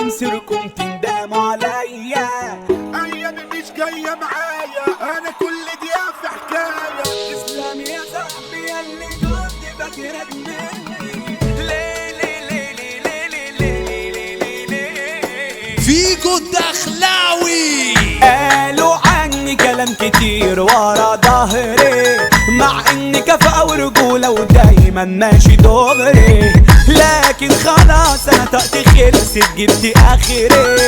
باتوني مسيركم تندموا عليا ايامي مش جايه معايا انا كل دقيقه في حكايه تسلم يا صاحبي ياللي كنت فاكرك مني ليه ليه ليه ليه ليه ليه ليه ليه ليه فيجو الدخلاوي قالوا عني كلام كتير ورا ظهري مع اني كفاءة ورجولة ودايما ماشي دغري لكن خلاص انا طاقتي خلصت جبت اخري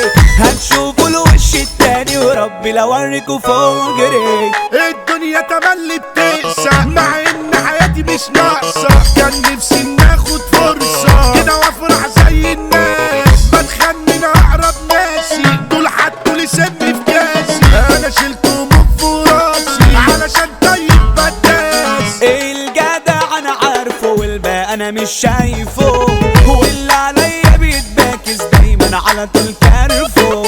هتشوفوا الوش التاني وربي لو اوريكوا فجري الدنيا تملي بتقسى مع ان حياتي مش ناقصه كان نفسي ان اخد فرصه كده وافرح زي الناس بتخان من اقرب ناسي دول حطوا لي سم في كاسي انا شلتهم في راسي علشان طيب بداس الجدع انا عارفه والباقي انا مش شايفه واللي عليا بيتباكس دايما على طول كارفه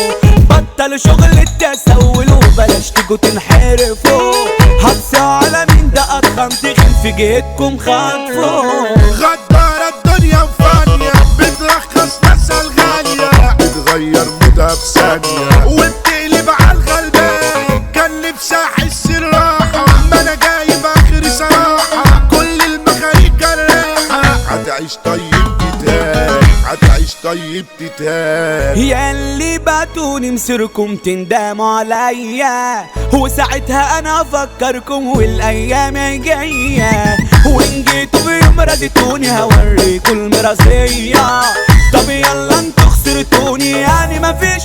بطل شغل التسول وبلاش تيجوا تنحرفوا هبسوا على مين ده اضخم تخن في جيتكم خطفه غدارة الدنيا وفانية بترخص ناسها الغالية بتغير مودها في ثانية وبتقلب على الغلبان كان نفسي احس الراحة ما انا جايب اخر صراحة كل المخاريج جراحة هتعيش طيب تتهان هتعيش طيب تتهان ياللي باتوني مسيركم تندموا عليا وساعتها انا افكركم والايام جايه وان جيتوا بيوم رديتوني هوريكوا المراسيه طب يلا انتوا خسرتوني يعني مفيش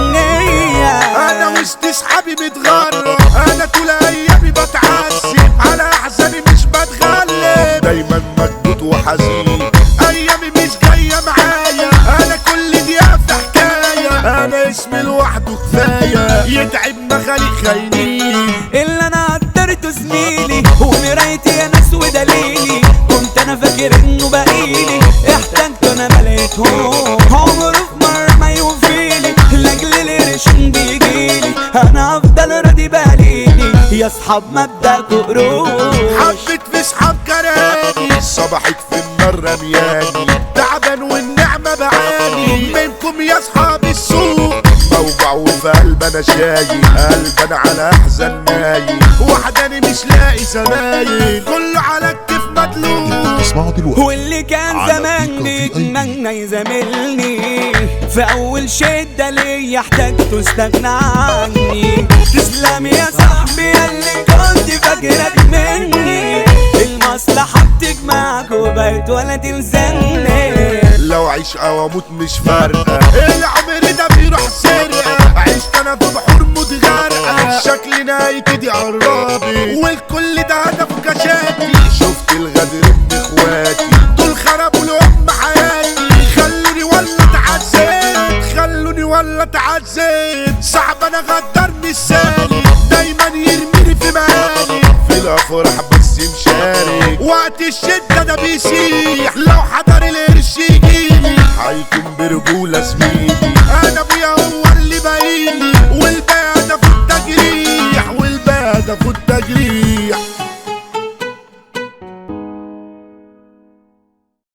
حنيه انا وسط اصحابي متغرب انا طول ايامي بتعذب على احزاني مش بتغلب دايما مكبوت وحزين ايامي مش جايه معايا انا كل دقيقه في حكايه انا اسمي لوحده كفايه يتعب مخاليق خاينين اللي انا قدرته زميلي ومرايتي يا ناس ودليلي كنت انا فاكر انه بقيلي احتاجته انا ملقتهوش عمره في مره ما يوفيلي لاجل القرش بيجيلي انا افضل راضي باليلي يا اصحاب مبدأكوا قروش حبيت في اصحاب كراني صباحك في النار رمياني تعبان والنعمه بعاني منكم يا اصحاب السوق موجع وفي قلب انا شايل قلب انا على احزان نايم وحداني مش لاقي زمايل كله على الكيف مدلوق اسمعوا دلوقتي واللي كان على زمان فكرة في بيتمنى يزاملني في اول شدة ليا احتاجته استغنى عني تسلم يا صاحبي اللي كنت فاكرك مني المصلحة بتجمعك وبقيت ولا تلزمني لو عيش او اموت مش فارقه العمر ده بيروح سرقه عشت انا في بحور متغرقه شكلي نايتي عرابي والكل ده هدفه كشاتي شفت الغدر ابن اخواتي دول خربوا لهم حياتي خلوني ولا اتعذب خلوني ولا اتعذب صعب انا غدر مش سالي دايما يرميني في مالي في الافراح بس مشارك وقت الشدة ده بيسيح لو حضر القرش يجيلي هيكون برجولة زميلي انا ابويا هو اللي بايلي والباقي ده في التجريح والباقي ده في التجريح